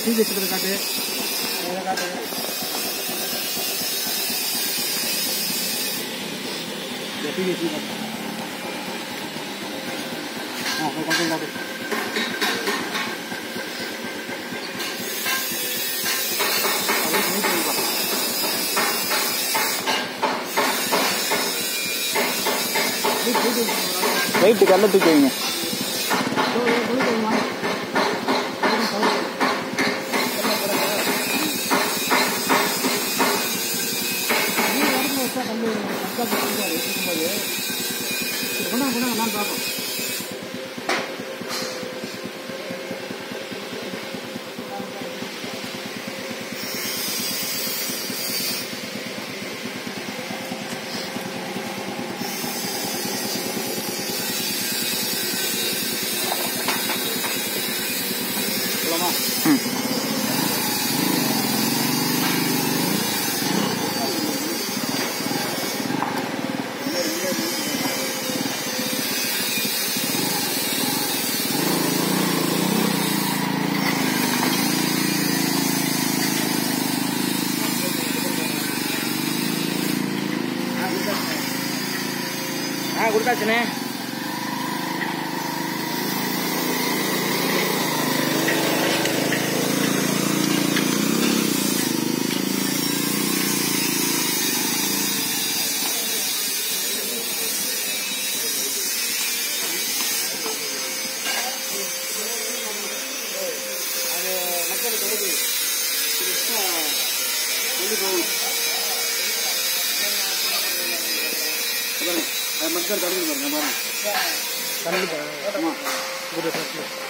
tea வச்சுக்கிறத காட்டு இதை காட்டு இந்த டீ வச்சு காட்டு ஆ அதை கொஞ்சம் காட்டு அப்படியே நீட் பண்ணிப்பா நீட் நீட் பண்ணிப்பா வெயிட்டு கல்ல தூக்கி வைங்க ம் ஆ கொடுத்தாச்சுண்ணே அது மக்கள் கிடைக்குது இது extra கொண்டு போகணும் அதானே அது மக்கள் தடுக்கணும் பாருங்க பாருங்க கண்டிப்பாக ஆமாம்